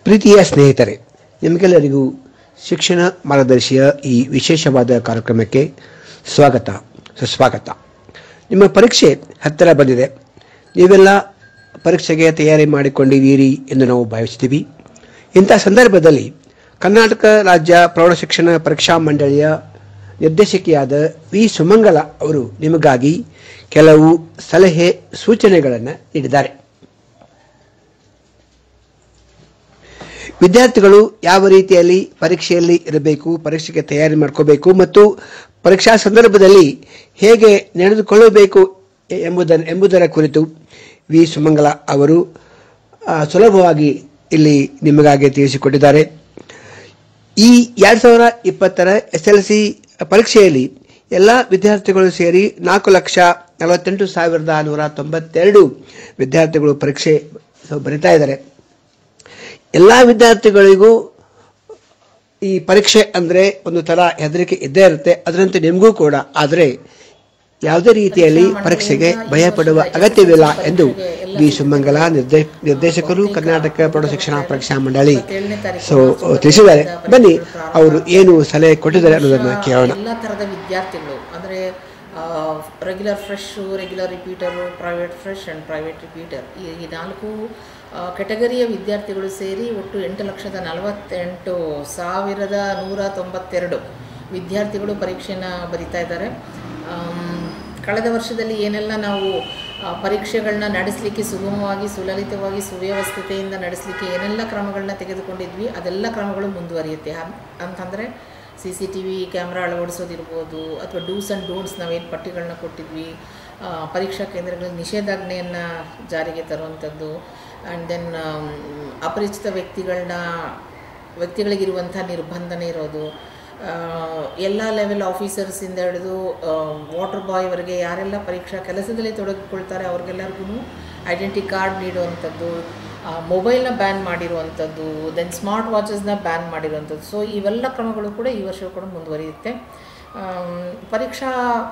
ಪ್ರೀತಿಯ ಸ್ನೇಹಿತರೆ ನಿಮಗೆಲ್ಲರಿಗೂ ಶಿಕ್ಷಣ ಮಾರ್ಗದರ್ಶಿಯ ಈ ವಿಶೇಷವಾದ ಕಾರ್ಯಕ್ರಮಕ್ಕೆ ಸ್ವಾಗತ ಸುಸ್ವಾಗತ ನಿಮ್ಮ ಪರೀಕ್ಷೆ ಹತ್ತಿರ ಬಂದಿದೆ ನೀವೆಲ್ಲ ಪರೀಕ್ಷೆಗೆ ತಯಾರಿ ಮಾಡಿಕೊಂಡಿದ್ದೀರಿ ಎಂದು ನಾವು ಭಾವಿಸ್ತೀವಿ ಇಂಥ ಸಂದರ್ಭದಲ್ಲಿ ಕರ್ನಾಟಕ ರಾಜ್ಯ ಪ್ರೌಢಶಿಕ್ಷಣ ಪರೀಕ್ಷಾ ಮಂಡಳಿಯ ನಿರ್ದೇಶಕಿಯಾದ ವಿ ಸುಮಂಗಲ ಅವರು ನಿಮಗಾಗಿ ಕೆಲವು ಸಲಹೆ ಸೂಚನೆಗಳನ್ನು ನೀಡಿದ್ದಾರೆ ವಿದ್ಯಾರ್ಥಿಗಳು ಯಾವ ರೀತಿಯಲ್ಲಿ ಪರೀಕ್ಷೆಯಲ್ಲಿ ಇರಬೇಕು ಪರೀಕ್ಷೆಗೆ ತಯಾರಿ ಮಾಡ್ಕೋಬೇಕು ಮತ್ತು ಪರೀಕ್ಷಾ ಸಂದರ್ಭದಲ್ಲಿ ಹೇಗೆ ನಡೆದುಕೊಳ್ಳಬೇಕು ಎಂಬುದರ ಎಂಬುದರ ಕುರಿತು ವಿ ಸುಮಂಗಲ ಅವರು ಆ, ಸುಲಭವಾಗಿ ಇಲ್ಲಿ ನಿಮಗಾಗಿ ತಿಳಿಸಿಕೊಟ್ಟಿದ್ದಾರೆ ಈ ಎರಡು ಸಾವಿರ ಇಪ್ಪತ್ತರ ಎಸ್ ಎಲ್ ಸಿ ಪರೀಕ್ಷೆಯಲ್ಲಿ ಎಲ್ಲ ವಿದ್ಯಾರ್ಥಿಗಳು ಸೇರಿ ನಾಲ್ಕು ಲಕ್ಷ ನಲವತ್ತೆಂಟು ಸಾವಿರದ ನೂರ ತೊಂಬತ್ತೆರಡು ವಿದ್ಯಾರ್ಥಿಗಳು ಪರೀಕ್ಷೆ ಬರಿತಾ ಇದ್ದಾರೆ ಎಲ್ಲ ವಿದ್ಯಾರ್ಥಿಗಳಿಗೂ ಈ ಪರೀಕ್ಷೆ ಅಂದರೆ ಒಂದು ಥರ ಹೆದರಿಕೆ ಇದ್ದೇ ಇರುತ್ತೆ ಅದರಂತೆ ನಿಮಗೂ ಕೂಡ ಆದರೆ ಯಾವುದೇ ರೀತಿಯಲ್ಲಿ ಪರೀಕ್ಷೆಗೆ ಭಯ ಪಡುವ ಅಗತ್ಯವಿಲ್ಲ ಎಂದು ವಿ ಸುಮಂಗಲ ನಿರ್ದೇ ನಿರ್ದೇಶಕರು ಕರ್ನಾಟಕ ಪ್ರೌಢಶಿಕ್ಷಣ ಪರೀಕ್ಷಾ ಮಂಡಳಿ ಸೊ ತಿಳಿಸಿದ್ದಾರೆ ಬನ್ನಿ ಅವರು ಏನು ಸಲಹೆ ಕೊಟ್ಟಿದ್ದಾರೆ ಅನ್ನೋದನ್ನ ಕೇಳೋಣ ಎಲ್ಲ ಥರದ ವಿದ್ಯಾರ್ಥಿಗಳು ಅಂದರೆ regular fresh regular repeater private fresh and private repeater ಈ ಈ ನಾಲ್ಕು ಕೆಟಗರಿಯ ವಿದ್ಯಾರ್ಥಿಗಳು ಸೇರಿ ಒಟ್ಟು ಎಂಟು ಲಕ್ಷದ ನಲವತ್ತೆಂಟು ಸಾವಿರದ ನೂರ ತೊಂಬತ್ತೆರಡು ವಿದ್ಯಾರ್ಥಿಗಳು ಪರೀಕ್ಷೆನ ಬರಿತಾ ಇದ್ದಾರೆ ಆಮ್, ಕಳೆದ ವರ್ಷದಲ್ಲಿ ಏನೆಲ್ಲ ನಾವು ಆ, ಪರೀಕ್ಷೆಗಳನ್ನ ನಡೆಸಲಿಕ್ಕೆ ಸುಗಮವಾಗಿ ಸುಲಲಿತವಾಗಿ ಸುವ್ಯವಸ್ಥತೆಯಿಂದ ನಡೆಸಲಿಕ್ಕೆ ಏನೆಲ್ಲ ಕ್ರಮಗಳನ್ನ ತೆಗೆದುಕೊಂಡಿದ್ವಿ ಅದೆಲ್ಲ ಕ್ರಮಗಳು ಮುಂದುವರಿಯುತ್ತೆ ಹಂ- ಅಂತಂದರೆ C C T V camera ಅಳವಡಿಸೋದಿರ್ಬೋದು ಅಥವಾ ಡೂಸ್ ಆ್ಯಂಡ್ ಡೋಂಟ್ಸ್ ನಾವೇನು ಪಟ್ಟಿಗಳನ್ನ ಕೊಟ್ಟಿದ್ವಿ ಆ, ಪರೀಕ್ಷಾ ಕೇಂದ್ರಗಳಲ್ಲಿ ನಿಷೇಧಾಜ್ಞೆಯನ್ನು ಜಾರಿಗೆ ತರುವಂಥದ್ದು ಆ್ಯಂಡ್ ದೆನ್ ಅಪರಿಚಿತ ವ್ಯಕ್ತಿಗಳನ್ನ ವ್ಯಕ್ತಿಗಳಿಗಿರುವಂಥ ನಿರ್ಬಂಧನೆ ಇರೋದು ಎಲ್ಲ ಲೆವೆಲ್ ಆಫೀಸರ್ಸಿಂದ ಹಿಡಿದು ವಾಟರ್ ಬಾಯ್ವರೆಗೆ ಯಾರೆಲ್ಲ ಪರೀಕ್ಷಾ ಕೆಲಸದಲ್ಲಿ ತೊಡಗಿಕೊಳ್ತಾರೆ ಅವ್ರಿಗೆಲ್ಲರಿಗೂ ಐಡೆಂಟಿ ಕಾರ್ಡ್ ನೀಡುವಂಥದ್ದು ಮೊಬೈಲ್ನ ಬ್ಯಾನ್ ಮಾಡಿರುವಂಥದ್ದು ದೆನ್ ಸ್ಮಾರ್ಟ್ ವಾಚಸ್ನ ಬ್ಯಾನ್ ಮಾಡಿರುವಂಥದ್ದು ಸೊ ಇವೆಲ್ಲ ಕ್ರಮಗಳು ಕೂಡ ಈ ವರ್ಷ ಕೂಡ ಮುಂದುವರಿಯುತ್ತೆ ಆಮ್, ಪರೀಕ್ಷಾ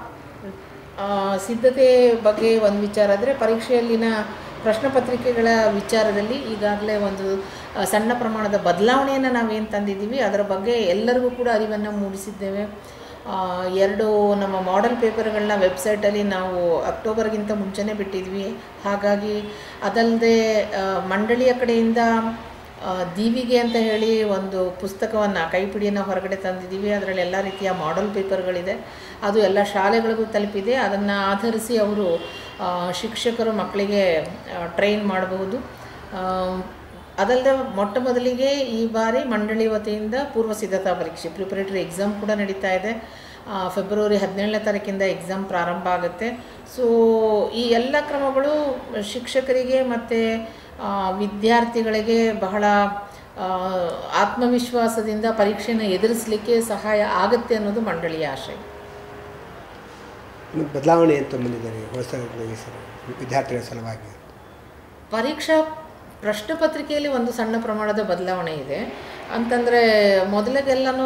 ಆ, ಸಿದ್ಧತೆ ಬಗ್ಗೆ ಒಂದು ವಿಚಾರ ಅಂದರೆ ಪರೀಕ್ಷೆಯಲ್ಲಿನ ಪ್ರಶ್ನೆ ಪತ್ರಿಕೆಗಳ ವಿಚಾರದಲ್ಲಿ ಈಗಾಗಲೇ ಒಂದು ಆ, ಸಣ್ಣ ಪ್ರಮಾಣದ ಬದಲಾವಣೆಯನ್ನು ನಾವೇನು ತಂದಿದ್ದೀವಿ ಅದರ ಬಗ್ಗೆ ಎಲ್ಲರಿಗೂ ಕೂಡ ಅರಿವನ್ನು ಮೂಡಿಸಿದ್ದೇವೆ ಆ, ಎರಡು ನಮ್ಮ ಮಾಡೆಲ್ ಪೇಪರ್ಗಳನ್ನ ವೆಬ್ಸೈಟಲ್ಲಿ ನಾವು ಅಕ್ಟೋಬರ್ಗಿಂತ ಮುಂಚೆನೇ ಬಿಟ್ಟಿದ್ವಿ ಹಾಗಾಗಿ ಅದಲ್ಲದೆ ಆ, ಮಂಡಳಿಯ ಕಡೆಯಿಂದ ಆ, ದೀವಿಗೆ ಅಂತ ಹೇಳಿ ಒಂದು ಪುಸ್ತಕವನ್ನು ಕೈಪಿಡಿಯನ್ನು ಹೊರಗಡೆ ತಂದಿದ್ದೀವಿ ಅದರಲ್ಲಿ ಎಲ್ಲ ರೀತಿಯ ಮಾಡೆಲ್ ಪೇಪರ್ಗಳಿದೆ ಅದು ಎಲ್ಲ ಶಾಲೆಗಳಿಗೂ ತಲುಪಿದೆ ಅದನ್ನು ಆಧರಿಸಿ ಅವರು ಆ, ಶಿಕ್ಷಕರು ಮಕ್ಕಳಿಗೆ ಟ್ರೈನ್ ಮಾಡಬಹುದು ಆ, ಅದಲ್ಲದೆ ಮೊಟ್ಟ ಮೊದಲಿಗೆ ಈ ಬಾರಿ ಮಂಡಳಿ ವತಿಯಿಂದ ಪೂರ್ವ ಸಿದ್ಧತಾ ಪರೀಕ್ಷೆ ಪ್ರಿಪರೇಟರಿ ಎಕ್ಸಾಮ್ ಕೂಡ ನಡೀತಾ ಇದೆ ಆ, ಫೆಬ್ರವರಿ ಹದಿನೇಳನೇ ತಾರೀಕಿಂದ ಎಕ್ಸಾಮ್ ಪ್ರಾರಂಭ ಆಗುತ್ತೆ ಸೊ ಈ ಎಲ್ಲ ಕ್ರಮಗಳು ಶಿಕ್ಷಕರಿಗೆ ಮತ್ತು ವಿದ್ಯಾರ್ಥಿಗಳಿಗೆ ಬಹಳ ಆ, ಆತ್ಮವಿಶ್ವಾಸದಿಂದ ಪರೀಕ್ಷೆನ ಎದುರಿಸಲಿಕ್ಕೆ ಸಹಾಯ ಆಗುತ್ತೆ ಅನ್ನೋದು ಮಂಡಳಿಯ ಆಶಯ ಬದಲಾವಣೆ ಅಂತ ಬಂದಿದ್ದಾರೆ ಹೊಸ ವಿದ್ಯಾರ್ಥಿಗಳ ಸಲುವಾಗಿ ಪರೀಕ್ಷಾ ಪ್ರಶ್ನೆ ಪತ್ರಿಕೆಯಲ್ಲಿ ಒಂದು ಸಣ್ಣ ಪ್ರಮಾಣದ ಬದಲಾವಣೆ ಇದೆ ಅಂತಂದರೆ ಮೊದಲಿಗೆಲ್ಲನೂ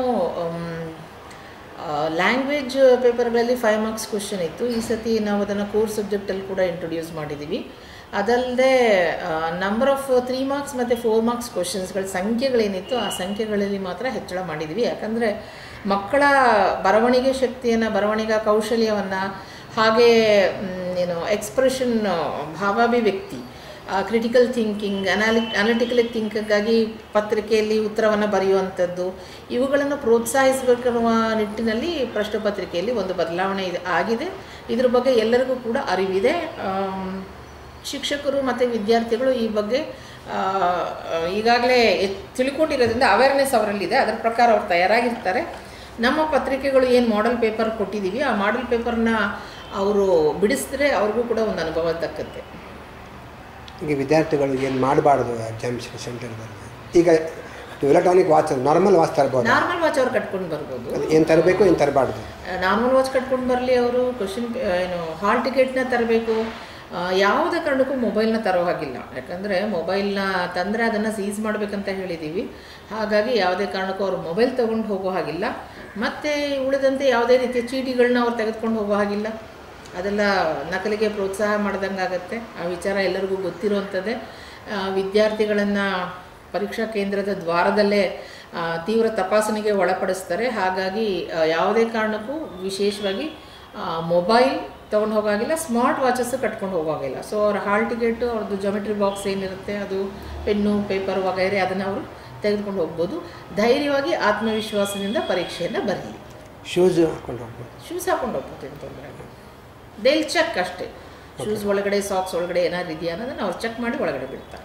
ಲ್ಯಾಂಗ್ವೇಜ್ ಪೇಪರ್ಗಳಲ್ಲಿ ಫೈವ್ ಮಾರ್ಕ್ಸ್ ಕ್ವಶನ್ ಇತ್ತು ಈ ಸತಿ ನಾವು ಅದನ್ನು ಕೋರ್ ಸಬ್ಜೆಕ್ಟಲ್ಲಿ ಕೂಡ ಇಂಟ್ರೊಡ್ಯೂಸ್ ಮಾಡಿದ್ದೀವಿ ಅದಲ್ಲದೆ ನಂಬರ್ ಆಫ್ ತ್ರೀ ಮಾರ್ಕ್ಸ್ ಮತ್ತು ಫೋರ್ ಮಾರ್ಕ್ಸ್ ಕ್ವಶನ್ಸ್ಗಳ ಸಂಖ್ಯೆಗಳೇನಿತ್ತು ಆ ಸಂಖ್ಯೆಗಳಲ್ಲಿ ಮಾತ್ರ ಹೆಚ್ಚಳ ಮಾಡಿದ್ದೀವಿ ಯಾಕಂದರೆ ಮಕ್ಕಳ ಬರವಣಿಗೆ ಶಕ್ತಿಯನ್ನು ಬರವಣಿಗೆ ಕೌಶಲ್ಯವನ್ನು ಹಾಗೆ ಮ್, ಏನು ಎಕ್ಸ್ಪ್ರೆಷನ್ ಭಾವಾಭಿವ್ಯಕ್ತಿ ಕ್ರಿಟಿಕಲ್ ಥಿಂಕಿಂಗ್ ಅನಾಲಿ ಅನಾಲಿಟಿಕಲ್ ಥಿಂಕಿಂಗಾಗಿ ಪತ್ರಿಕೆಯಲ್ಲಿ ಉತ್ತರವನ್ನು ಬರೆಯುವಂಥದ್ದು ಇವುಗಳನ್ನು ಪ್ರೋತ್ಸಾಹಿಸಬೇಕಿರುವ ನಿಟ್ಟಿನಲ್ಲಿ ಪ್ರಶ್ನೆ ಪತ್ರಿಕೆಯಲ್ಲಿ ಒಂದು ಬದಲಾವಣೆ ಇದೆ ಆಗಿದೆ ಇದ್ರ ಬಗ್ಗೆ ಎಲ್ಲರಿಗೂ ಕೂಡ ಅರಿವಿದೆ ಆಮ್, ಶಿಕ್ಷಕರು ಮತ್ತು ವಿದ್ಯಾರ್ಥಿಗಳು ಈ ಬಗ್ಗೆ ಆ, ಈಗಾಗಲೇ ಎತ್- ತಿಳ್ಕೊಂಡಿರೋದ್ರಿಂದ ಅವೇರ್ನೆಸ್ ಅವರಲ್ಲಿದೆ ಅದರ ಪ್ರಕಾರ ಅವ್ರು ತಯಾರಾಗಿರ್ತಾರೆ ನಮ್ಮ ಪತ್ರಿಕೆಗಳು ಏನು ಮಾಡೆಲ್ ಪೇಪರ್ ಕೊಟ್ಟಿದ್ದೀವಿ ಆ ಮಾಡೆಲ್ ಪೇಪರ್ನ ಅವರು ಬಿಡಿಸಿದ್ರೆ ಅವ್ರಿಗೂ ಕೂಡ ಒಂದು ಅನುಭವ ದಕ್ಕತ್ತೆ ಈಗ ವಿದ್ಯಾರ್ಥಿಗಳು ಏನು ಮಾಡಬಾರ್ದು ಎಕ್ಸಾಮಿನೇಷನ್ ಸೆಂಟರ್ದಲ್ಲಿ ಈಗ ಎಲೆಕ್ಟ್ರಾನಿಕ್ ವಾಚ್ ನಾರ್ಮಲ್ ವಾಚ್ ತರ್ಬೋದು ನಾರ್ಮಲ್ ವಾಚ್ ಅವ್ರು ಕಟ್ಕೊಂಡು ಬರ್ಬೋದು ಅದು ಏನು ತರಬೇಕು ಏನು ತರಬಾರ್ದು ನಾರ್ಮಲ್ ವಾಚ್ ಕಟ್ಕೊಂಡು ಬರಲಿ ಅವರು ಕ್ವಶನ್ ಏನು ಹಾಲ್ ಟಿಕೆಟ್ನ ತರಬೇಕು ಯಾವುದೇ ಕಾರಣಕ್ಕೂ ಮೊಬೈಲ್ನ ತರೋ ಹಾಗಿಲ್ಲ ಯಾಕಂದರೆ ಮೊಬೈಲ್ನ ತಂದರೆ ಅದನ್ನು ಸೀಸ್ ಮಾಡಬೇಕಂತ ಹೇಳಿದ್ದೀವಿ ಹಾಗಾಗಿ ಯಾವುದೇ ಕಾರಣಕ್ಕೂ ಅವರು ಮೊಬೈಲ್ ತೊಗೊಂಡು ಹೋಗೋ ಹಾಗಿಲ್ಲ ಮತ್ತು ಉಳಿದಂತೆ ಯಾವುದೇ ರೀತಿಯ ಚೀಟಿಗಳನ್ನ ಅವ್ರು ತೆಗೆದುಕೊಂಡು ಹೋಗೋ ಹಾಗಿಲ್ಲ ಅದೆಲ್ಲ ನಕಲಿಗೆ ಪ್ರೋತ್ಸಾಹ ಮಾಡ್ದಂಗೆ ಆಗುತ್ತೆ ಆ ವಿಚಾರ ಎಲ್ಲರಿಗೂ ಗೊತ್ತಿರುವಂಥದ್ದೇ ವಿದ್ಯಾರ್ಥಿಗಳನ್ನು ಪರೀಕ್ಷಾ ಕೇಂದ್ರದ ದ್ವಾರದಲ್ಲೇ ಆ, ತೀವ್ರ ತಪಾಸಣೆಗೆ ಒಳಪಡಿಸ್ತಾರೆ ಹಾಗಾಗಿ ಆ, ಯಾವುದೇ ಕಾರಣಕ್ಕೂ ವಿಶೇಷವಾಗಿ ಮೊಬೈಲ್ ತೊಗೊಂಡು ಹೋಗಾಗಿಲ್ಲ ಸ್ಮಾರ್ಟ್ ವಾಚಸ್ ಕಟ್ಕೊಂಡು ಹೋಗಾಗಿಲ್ಲ ಸೊ ಅವ್ರ ಹಾಲ್ ಟಿಕೆಟು ಅವ್ರದ್ದು ಜೊಮೆಟ್ರಿ ಬಾಕ್ಸ್ ಏನಿರುತ್ತೆ ಅದು ಪೆನ್ನು ಪೇಪರ್ ವಗೈರೆ ಅದನ್ನು ಅವರು ತೆಗೆದುಕೊಂಡು ಹೋಗ್ಬೋದು ಧೈರ್ಯವಾಗಿ ಆತ್ಮವಿಶ್ವಾಸದಿಂದ ಪರೀಕ್ಷೆಯನ್ನು ಬರಲಿ ಶೂಸ್ ಹಾಕೊಂಡು ಹೋಗ್ಬೋದು ಶೂಸ್ ಹಾಕೊಂಡು ಹೋಗ್ಬೋದು ತೊಂದರೆ ದೇಲ್ ಚೆಕ್ ಅಷ್ಟೇ ಶೂಸ್ ಒಳಗಡೆ ಸಾಕ್ಸ್ ಒಳಗಡೆ ಏನಾದ್ರು ಇದೆಯಾ ಅನ್ನೋದನ್ನು ಅವ್ರು ಚೆಕ್ ಮಾಡಿ ಒಳಗಡೆ ಬಿಡ್ತಾರೆ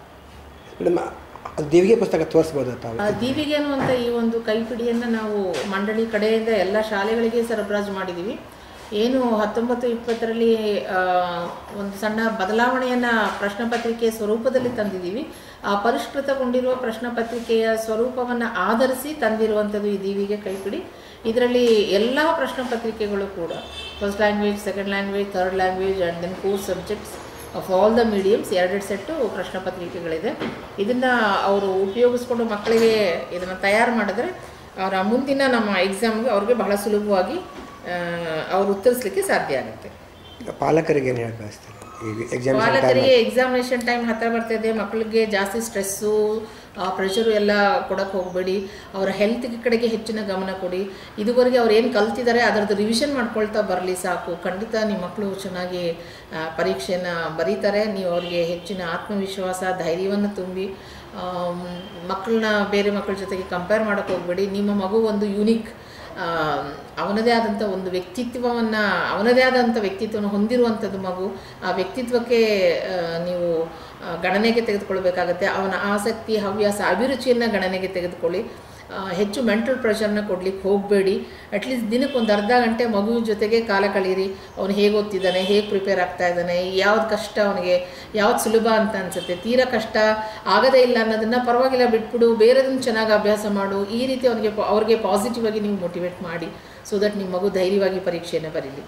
ಮೇಡಮ್ ಅದು ದೇವಿಗೆ ಪುಸ್ತಕ ತೋರಿಸ್ಬೋದಾ ತಾವು ಆ, ದೀವಿಗೆ ಅನ್ನುವಂಥ ಈ ಒಂದು ಕೈಪಿಡಿಯನ್ನು ನಾವು ಮಂಡಳಿ ಕಡೆಯಿಂದ ಎಲ್ಲ ಶಾಲೆಗಳಿಗೆ ಸರಬರಾಜು ಮಾಡಿದ್ದೀವಿ ಏನು ಹತ್ತೊಂಬತ್ತು ಇಪ್ಪತ್ತರಲ್ಲಿ ಆ, ಒಂದು ಸಣ್ಣ ಬದಲಾವಣೆಯನ್ನು ಪ್ರಶ್ನೆ ಪತ್ರಿಕೆಯ ಸ್ವರೂಪದಲ್ಲಿ ತಂದಿದ್ದೀವಿ ಆ ಪರಿಷ್ಕೃತಗೊಂಡಿರುವ ಪ್ರಶ್ನೆ ಪತ್ರಿಕೆಯ ಸ್ವರೂಪವನ್ನು ಆಧರಿಸಿ ತಂದಿರುವಂಥದ್ದು ಈ ದೀವಿಗೆ ಕೈಪಿಡಿ ಇದರಲ್ಲಿ ಎಲ್ಲ ಪ್ರಶ್ನೆ ಪತ್ರಿಕೆಗಳು ಕೂಡ first language second language third language and then course subjects of all the mediums ಎರಡೆರಡು ಸೆಟ್ಟು ಪ್ರಶ್ನೆ ಪತ್ರಿಕೆಗಳಿದೆ ಇದನ್ನು ಅವರು ಉಪಯೋಗಿಸ್ಕೊಂಡು ಮಕ್ಕಳಿಗೆ ಇದನ್ನು ತಯಾರು ಮಾಡಿದ್ರೆ ಅವರ ಮುಂದಿನ ನಮ್ಮ ಎಕ್ಸಾಮ್ಗೆ ಅವ್ರಿಗೆ ಬಹಳ ಸುಲಭವಾಗಿ ಆ, ಅವ್ರು ಉತ್ತರಿಸಲಿಕ್ಕೆ ಸಾಧ್ಯ ಆಗುತ್ತೆ ಈಗ ಪಾಲಕರಿಗೆ ಏನು ಹೇಳಿ ಬಯಸ್ತಾರೆ ಈಗ ಎಕ್ಸಾಮ್ ಪಾಲಕರಿಗೆ ಎಕ್ಸಾಮಿನೇಷನ್ ಟೈಮ್ ಹತ್ತಿರ ಬರ್ತಿದೆ ಮಕ್ಕಳಿಗೆ ಜಾಸ್ತಿ ಸ್ಟ್ರೆಸ್ಸು ಪ್ರೆಷರು ಎಲ್ಲ ಕೊಡಕ್ಕೆ ಹೋಗಬೇಡಿ ಅವರ ಹೆಲ್ತ್ ಕಡೆಗೆ ಹೆಚ್ಚಿನ ಗಮನ ಕೊಡಿ ಇದುವರೆಗೆ ಅವ್ರು ಏನು ಕಲ್ತಿದ್ದಾರೆ ಅದರದ್ದು ರಿವಿಷನ್ ಮಾಡ್ಕೊಳ್ತಾ ಬರಲಿ ಸಾಕು ಖಂಡಿತ ನಿಮ್ಮ ಮಕ್ಕಳು ಚೆನ್ನಾಗಿ ಆ, ಪರೀಕ್ಷೆಯನ್ನು ಬರೀತಾರೆ ನೀವು ಅವರಿಗೆ ಹೆಚ್ಚಿನ ಆತ್ಮವಿಶ್ವಾಸ ಧೈರ್ಯವನ್ನು ತುಂಬಿ ಆಮ್, ಮಕ್ಕಳನ್ನ ಬೇರೆ ಮಕ್ಕಳ ಜೊತೆಗೆ ಕಂಪೇರ್ ಮಾಡೋಕ್ಕೆ ಹೋಗಬೇಡಿ ನಿಮ್ಮ ಮಗು ಒಂದು ಯುನಿಕ್ ಆ, ಅವನದೇ ಆದಂಥ ಒಂದು ವ್ಯಕ್ತಿತ್ವವನ್ನು ಅವನದೇ ಆದಂಥ ವ್ಯಕ್ತಿತ್ವವನ್ನು ಹೊಂದಿರುವಂಥದ್ದು ಮಗು ಆ ವ್ಯಕ್ತಿತ್ವಕ್ಕೆ ಆ, ನೀವು ಆ, ಗಣನೆಗೆ ತೆಗೆದುಕೊಳ್ಬೇಕಾಗತ್ತೆ ಅವನ ಆಸಕ್ತಿ ಹವ್ಯಾಸ ಅಭಿರುಚಿಯನ್ನು ಗಣನೆಗೆ ತೆಗೆದುಕೊಳ್ಳಿ ಆ, ಹೆಚ್ಚು ಮೆಂಟಲ್ ಪ್ರೆಷರ್ನ ಕೊಡ್ಲಿಕ್ಕೆ ಹೋಗಬೇಡಿ ಅಟ್ಲೀಸ್ಟ್ ದಿನಕ್ಕೆ ಒಂದು ಅರ್ಧ ಗಂಟೆ ಮಗುವಿನ ಜೊತೆಗೆ ಕಾಲ ಕಳೀರಿ ಅವನು ಹೇಗೆ ಓದ್ತಿದ್ದಾನೆ ಹೇಗೆ ಪ್ರಿಪೇರ್ ಆಗ್ತಾ ಇದ್ದಾನೆ ಯಾವ್ದು ಕಷ್ಟ ಅವನಿಗೆ ಯಾವ್ದು ಸುಲಭ ಅಂತ ಅನ್ಸುತ್ತೆ ತೀರಾ ಕಷ್ಟ ಆಗದೇ ಇಲ್ಲ ಅನ್ನೋದನ್ನ ಪರವಾಗಿಲ್ಲ ಬಿಟ್ಬಿಡು ಬೇರೆದನ್ನು ಚೆನ್ನಾಗಿ ಅಭ್ಯಾಸ ಮಾಡು ಈ ರೀತಿ ಅವನಿಗೆ ಅವ್ರಿಗೆ ಪಾಸಿಟಿವ್ ಆಗಿ ನೀವು ಮೋಟಿವೇಟ್ ಮಾಡಿ ಸೊ ದಟ್ ನಿಮ್ಮ ಮಗು ಧೈರ್ಯವಾಗಿ ಪರೀಕ್ಷೆಯನ್ನು ಬರೀಲಿ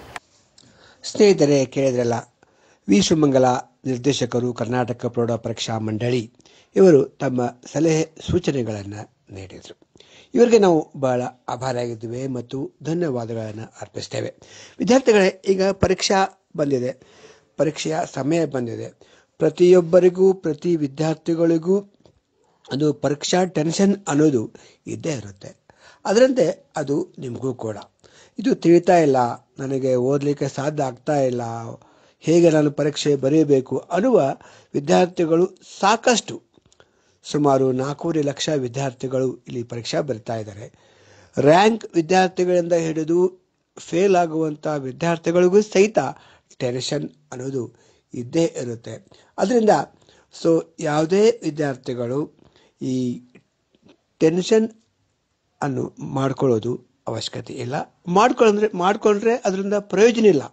ಸ್ನೇಹಿತರೆ ಕೇಳಿದ್ರಲ್ಲ ವಿ ಸುಮಂಗಲ ನಿರ್ದೇಶಕರು ಕರ್ನಾಟಕ ಪ್ರೌಢ ಪರೀಕ್ಷಾ ಮಂಡಳಿ ಇವರು ತಮ್ಮ ಸಲಹೆ ಸೂಚನೆಗಳನ್ನು ನೀಡಿದರು ಇವರಿಗೆ ನಾವು ಬಹಳ ಆಭಾರಿಯಾಗಿದ್ದೇವೆ ಮತ್ತು ಧನ್ಯವಾದಗಳನ್ನು ಅರ್ಪಿಸ್ತೇವೆ ವಿದ್ಯಾರ್ಥಿಗಳೇ ಈಗ ಪರೀಕ್ಷಾ ಬಂದಿದೆ ಪರೀಕ್ಷೆಯ ಸಮಯ ಬಂದಿದೆ ಪ್ರತಿಯೊಬ್ಬರಿಗೂ ಪ್ರತಿ ವಿದ್ಯಾರ್ಥಿಗಳಿಗೂ ಅದು ಪರೀಕ್ಷಾ ಟೆನ್ಷನ್ ಅನ್ನೋದು ಇದ್ದೇ ಇರುತ್ತೆ ಅದರಂತೆ ಅದು ನಿಮಗೂ ಕೂಡ ಇದು ತಿಳಿತಾ ಇಲ್ಲ ನನಗೆ ಓದಲಿಕ್ಕೆ ಸಾಧ್ಯ ಆಗ್ತಾ ಇಲ್ಲ ಹೇಗೆ ನಾನು ಪರೀಕ್ಷೆ ಬರೆಯಬೇಕು ಅನ್ನುವ ವಿದ್ಯಾರ್ಥಿಗಳು ಸಾಕಷ್ಟು ಸುಮಾರು ನಾಲ್ಕೂವರೆ ಲಕ್ಷ ವಿದ್ಯಾರ್ಥಿಗಳು ಇಲ್ಲಿ ಪರೀಕ್ಷಾ ಬರಿತಾ ಇದ್ದಾರೆ ರ್ಯಾಂಕ್ ವಿದ್ಯಾರ್ಥಿಗಳಿಂದ ಹಿಡಿದು ಫೇಲ್ ಆಗುವಂಥ ವಿದ್ಯಾರ್ಥಿಗಳಿಗೂ ಸಹಿತ ಟೆನ್ಷನ್ ಅನ್ನೋದು ಇದ್ದೇ ಇರುತ್ತೆ ಅದರಿಂದ ಸೊ ಯಾವುದೇ ವಿದ್ಯಾರ್ಥಿಗಳು ಈ ಟೆನ್ಷನ್ ಅನ್ನು ಮಾಡ್ಕೊಳ್ಳೋದು ಅವಶ್ಯಕತೆ ಇಲ್ಲ ಮಾಡ್ಕೊಂಡ್ರೆ ಮಾಡ್ಕೊಂಡ್ರೆ ಅದರಿಂದ ಪ್ರಯೋಜನ ಇಲ್ಲ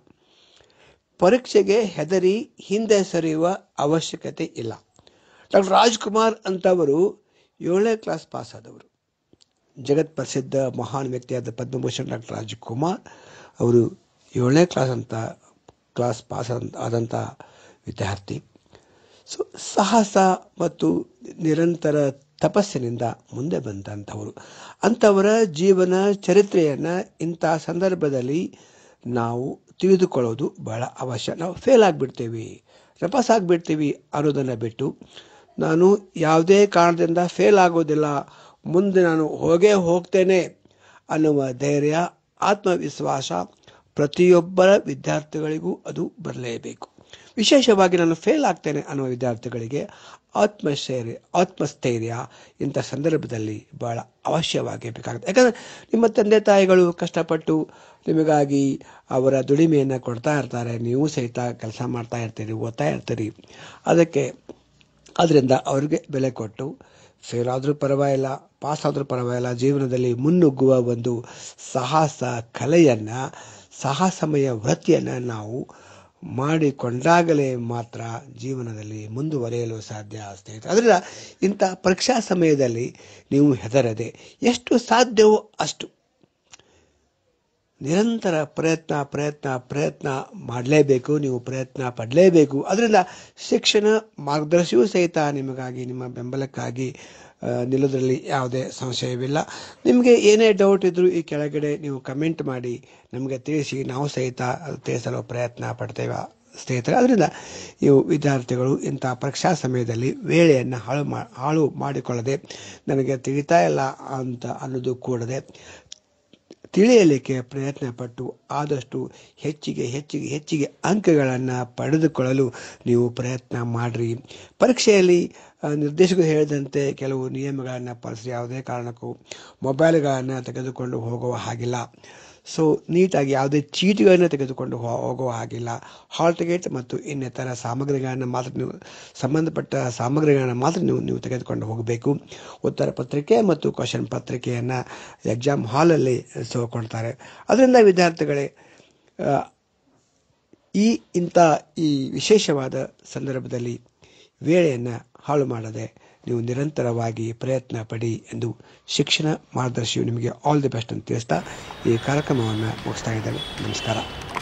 ಪರೀಕ್ಷೆಗೆ ಹೆದರಿ ಹಿಂದೆ ಸರಿಯುವ ಅವಶ್ಯಕತೆ ಇಲ್ಲ ಡಾಕ್ಟರ್ ರಾಜ್ಕುಮಾರ್ ಅಂತವರು ಏಳನೇ ಕ್ಲಾಸ್ ಪಾಸ್ ಆದವರು ಜಗತ್ ಪ್ರಸಿದ್ಧ ಮಹಾನ್ ವ್ಯಕ್ತಿಯಾದ ಪದ್ಮಭೂಷಣ್ ಡಾಕ್ಟರ್ ರಾಜ್ಕುಮಾರ್ ಅವರು ಏಳನೇ ಕ್ಲಾಸ್ ಅಂತ ಕ್ಲಾಸ್ ಪಾಸ್ ಆದಂಥ ವಿದ್ಯಾರ್ಥಿ ಸೊ ಸಾಹಸ ಮತ್ತು ನಿರಂತರ ತಪಸ್ಸಿನಿಂದ ಮುಂದೆ ಬಂದಂಥವರು ಅಂಥವರ ಜೀವನ ಚರಿತ್ರೆಯನ್ನು ಇಂಥ ಸಂದರ್ಭದಲ್ಲಿ ನಾವು ತಿಳಿದುಕೊಳ್ಳೋದು ಬಹಳ ಅವಶ್ಯ ನಾವು ಫೇಲ್ ಆಗಿಬಿಡ್ತೀವಿ ರಪಾಸ್ ಆಗಿಬಿಡ್ತೀವಿ ಅನ್ನೋದನ್ನು ಬಿಟ್ಟು ನಾನು ಯಾವುದೇ ಕಾರಣದಿಂದ ಫೇಲ್ ಆಗೋದಿಲ್ಲ ಮುಂದೆ ನಾನು ಹೋಗೇ ಹೋಗ್ತೇನೆ ಅನ್ನುವ ಧೈರ್ಯ ಆತ್ಮವಿಶ್ವಾಸ ಪ್ರತಿಯೊಬ್ಬರ ವಿದ್ಯಾರ್ಥಿಗಳಿಗೂ ಅದು ಬರಲೇಬೇಕು ವಿಶೇಷವಾಗಿ ನಾನು ಫೇಲ್ ಆಗ್ತೇನೆ ಅನ್ನುವ ವಿದ್ಯಾರ್ಥಿಗಳಿಗೆ ಆತ್ಮಸ್ಥೈರ್ಯ ಆತ್ಮಸ್ಥೈರ್ಯ ಇಂಥ ಸಂದರ್ಭದಲ್ಲಿ ಬಹಳ ಅವಶ್ಯವಾಗಿ ಬೇಕಾಗುತ್ತೆ ಯಾಕಂದರೆ ನಿಮ್ಮ ತಂದೆ ತಾಯಿಗಳು ಕಷ್ಟಪಟ್ಟು ನಿಮಗಾಗಿ ಅವರ ದುಡಿಮೆಯನ್ನು ಕೊಡ್ತಾ ಇರ್ತಾರೆ ನೀವು ಸಹಿತ ಕೆಲಸ ಮಾಡ್ತಾ ಇರ್ತೀರಿ ಓದ್ತಾ ಇರ್ತೀರಿ ಅದಕ್ಕೆ ಅದರಿಂದ ಅವ್ರಿಗೆ ಬೆಲೆ ಕೊಟ್ಟು ಫೇಲ್ ಆದರೂ ಪರವಾಗಿಲ್ಲ ಪಾಸ್ ಆದರೂ ಪರವಾಗಿಲ್ಲ ಜೀವನದಲ್ಲಿ ಮುನ್ನುಗ್ಗುವ ಒಂದು ಸಾಹಸ ಕಲೆಯನ್ನು ಸಾಹಸಮಯ ವೃತ್ತಿಯನ್ನು ನಾವು ಮಾಡಿಕೊಂಡಾಗಲೇ ಮಾತ್ರ ಜೀವನದಲ್ಲಿ ಮುಂದುವರಿಯಲು ಸಾಧ್ಯ ಸ್ನೇಹಿತರೆ ಅದರಿಂದ ಇಂಥ ಪರೀಕ್ಷಾ ಸಮಯದಲ್ಲಿ ನೀವು ಹೆದರದೆ ಎಷ್ಟು ಸಾಧ್ಯವೋ ಅಷ್ಟು ನಿರಂತರ ಪ್ರಯತ್ನ ಪ್ರಯತ್ನ ಪ್ರಯತ್ನ ಮಾಡಲೇಬೇಕು ನೀವು ಪ್ರಯತ್ನ ಪಡಲೇಬೇಕು ಅದರಿಂದ ಶಿಕ್ಷಣ ಮಾರ್ಗದರ್ಶಿಯೂ ಸಹಿತ ನಿಮಗಾಗಿ ನಿಮ್ಮ ಬೆಂಬಲಕ್ಕಾಗಿ ಆ, ನಿಲ್ಲೋದ್ರಲ್ಲಿ ಯಾವುದೇ ಸಂಶಯವಿಲ್ಲ ನಿಮಗೆ ಏನೇ ಡೌಟ್ ಇದ್ದರೂ ಈ ಕೆಳಗಡೆ ನೀವು ಕಮೆಂಟ್ ಮಾಡಿ ನಮಗೆ ತಿಳಿಸಿ ನಾವು ಸಹಿತ ಅದು ತಿಳಿಸಲು ಪ್ರಯತ್ನ ಪಡ್ತೇವೆ ಸ್ನೇಹಿತರೆ ಅದರಿಂದ ಇವು ವಿದ್ಯಾರ್ಥಿಗಳು ಇಂಥ ಪರೀಕ್ಷಾ ಸಮಯದಲ್ಲಿ ವೇಳೆಯನ್ನು ಹಾಳು ಮಾ ಹಾಳು ಮಾಡಿಕೊಳ್ಳದೆ ನನಗೆ ತಿಳಿತಾ ಇಲ್ಲ ಅಂತ ಅನ್ನೋದು ಕೂಡದೆ ತಿಳಿಯಲಿಕ್ಕೆ ಪ್ರಯತ್ನ ಪಟ್ಟು ಆದಷ್ಟು ಹೆಚ್ಚಿಗೆ ಹೆಚ್ಚಿಗೆ ಹೆಚ್ಚಿಗೆ ಅಂಕಗಳನ್ನು ಪಡೆದುಕೊಳ್ಳಲು ನೀವು ಪ್ರಯತ್ನ ಮಾಡಿರಿ ಪರೀಕ್ಷೆಯಲ್ಲಿ ಆ, ನಿರ್ದೇಶಕರು ಹೇಳಿದಂತೆ ಕೆಲವು ನಿಯಮಗಳನ್ನು ಪಾಲಿಸಿ ಯಾವುದೇ ಕಾರಣಕ್ಕೂ ಮೊಬೈಲ್ಗಳನ್ನು ತೆಗೆದುಕೊಂಡು ಹೋಗುವ ಹಾಗಿಲ್ಲ ಸೊ ನೀಟಾಗಿ ಯಾವುದೇ ಚೀಟಿಗಳನ್ನು ತೆಗೆದುಕೊಂಡು ಹೋ- ಹೋಗುವ ಹಾಗಿಲ್ಲ ಹಾಲ್ ಟಿಕೆಟ್ ಮತ್ತು ಇನ್ನಿತರ ಸಾಮಗ್ರಿಗಳನ್ನು ಮಾತ್ರ ನೀವು ಸಂಬಂಧಪಟ್ಟ ಸಾಮಗ್ರಿಗಳನ್ನು ಮಾತ್ರ ನೀವು ನೀವು ತೆಗೆದುಕೊಂಡು ಹೋಗಬೇಕು ಉತ್ತರ ಪತ್ರಿಕೆ ಮತ್ತು ಕ್ವಶನ್ ಪತ್ರಿಕೆಯನ್ನು ಎಕ್ಸಾಮ್ ಹಾಲಲ್ಲಿ ಸೊ ಕೊಡ್ತಾರೆ ಅದರಿಂದ ವಿದ್ಯಾರ್ಥಿಗಳೇ ಆ, ಈ ಇಂಥ ಈ ವಿಶೇಷವಾದ ಸಂದರ್ಭದಲ್ಲಿ ವೇಳೆಯನ್ನು ಹಾಳು ಮಾಡದೆ ನೀವು ನಿರಂತರವಾಗಿ ಪ್ರಯತ್ನ ಪಡಿ ಎಂದು ಶಿಕ್ಷಣ ಮಾರ್ಗದರ್ಶಿಯು ನಿಮಗೆ ಆಲ್ ದಿ ಬೆಸ್ಟ್ ಅಂತ ತಿಳಿಸ್ತಾ ಈ ಕಾರ್ಯಕ್ರಮವನ್ನು ಮುಗಿಸ್ತಾ ಇದ್ದೇನೆ ನಮಸ್ಕಾರ